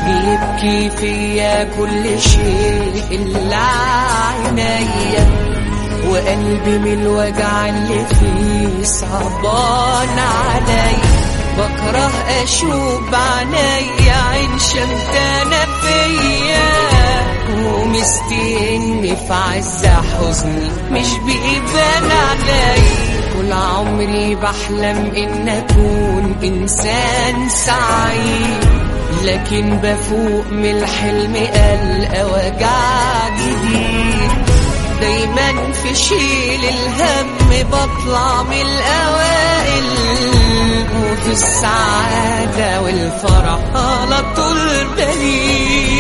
بيبكي فيا كل شيء إلا عينيا وقلبي من الوجع اللي فيه صعبان علي بكره اشوف بعينيا عين شمتانة فيا ومستني في عز حزني مش بيبان علي طول عمري بحلم ان اكون انسان سعيد لكن بفوق من الحلم ألقى وجع جديد دايما في شيل الهم بطلع من الأوائل وفي السعادة والفرح على طول بليد